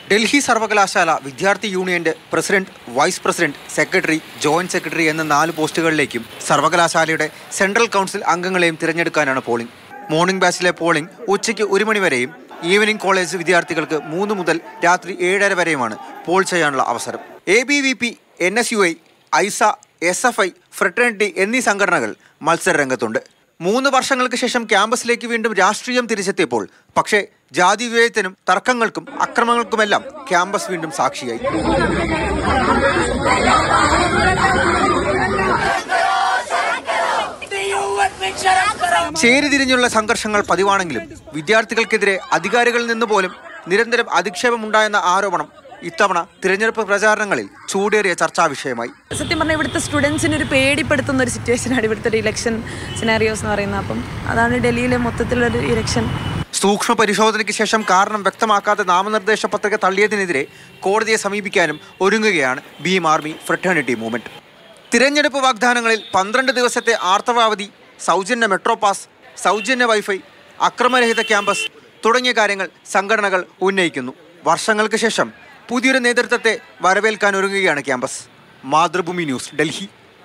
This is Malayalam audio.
ഡൽഹി സർവകലാശാല വിദ്യാർത്ഥി യൂണിയന്റെ president vice president secretary joint secretary എന്ന നാല് പോസ്റ്റുകളിലേക്കും സർവകലാശാലയുടെ സെൻട്രൽ കൗൺസിൽ അംഗങ്ങളെയും തിരഞ്ഞെടുക്കാനാണ് പോളിംഗ് മോർണിംഗ് ബാച്ചിലെ പോളിംഗ് ഉച്ചയ്ക്ക് ഒരു മണി വരെയും ഈവനിംഗ് കോളേജ് വിദ്യാർത്ഥികൾക്ക് മൂന്ന് മുതൽ രാത്രി ഏഴര വരെയുമാണ് പോൾ ചെയ്യാനുള്ള അവസരം A B V P N S U I AISA S F I fraternity എന്നീ സംഘടനകൾ മത്സര രംഗത്തുണ്ട് മൂന്ന് വർഷങ്ങൾക്ക് ശേഷം ക്യാമ്പസിലേക്ക് വീണ്ടും രാഷ്ട്രീയം തിരിച്ചെത്തിയപ്പോൾ പക്ഷേ ജാതി വിവേചനത്തിനും തർക്കങ്ങൾക്കും അക്രമങ്ങൾക്കുമെല്ലാം ക്യാമ്പസ് വീണ്ടും സാക്ഷിയായി ചേരിതിരിഞ്ഞുള്ള സംഘർഷങ്ങൾ പതിവാണെങ്കിലും വിദ്യാർത്ഥികൾക്കെതിരെ അധികാരികളിൽ നിന്ന് പോലും നിരന്തരം അധിക്ഷേപമുണ്ടായെന്ന ആരോപണം ഇത്തവണ തിരഞ്ഞെടുപ്പ് പ്രചാരണങ്ങളിൽ ചൂടേറിയ ചർച്ചാ വിഷയമായി സത്യം പറഞ്ഞാൽ ഇവിടുത്തെ സ്റ്റുഡൻസിന് ഒരു പേടിപ്പെടുത്തുന്ന ഒരു സിറ്റുവേഷനാണ് ഇവിടുത്തെ ഒരു ഇലക്ഷൻ സിനാരിയോസ് എന്ന് പറയുന്നത് അപ്പം അതാണ് ഡൽഹിയിലെ മൊത്തത്തിലൊരു ഇലക്ഷൻ സൂക്ഷ്മ പരിശോധനയ്ക്ക് ശേഷം കാരണം വ്യക്തമാക്കാതെ നാമനിർദ്ദേശ പത്രിക തള്ളിയതിനെതിരെ കോടതിയെ സമീപിക്കാനും ഒരുങ്ങുകയാണ് ഭീം ആർമി ഫ്രട്ടേണിറ്റി മൂവ്മെന്റ് തിരഞ്ഞെടുപ്പ് വാഗ്ദാനങ്ങളിൽ പന്ത്രണ്ട് ദിവസത്തെ ആർത്തവാവധി സൗജന്യ മെട്രോ പാസ് സൗജന്യ വൈഫൈ അക്രമരഹിത ക്യാമ്പസ് തുടങ്ങിയ കാര്യങ്ങൾ സംഘടനകൾ ഉന്നയിക്കുന്നു വർഷങ്ങൾക്ക് ശേഷം പുതിയൊരു നേതൃത്വത്തെ വരവേൽക്കാൻ ഒരുങ്ങുകയാണ് ക്യാമ്പസ് മാതൃഭൂമി ന്യൂസ് ഡൽഹി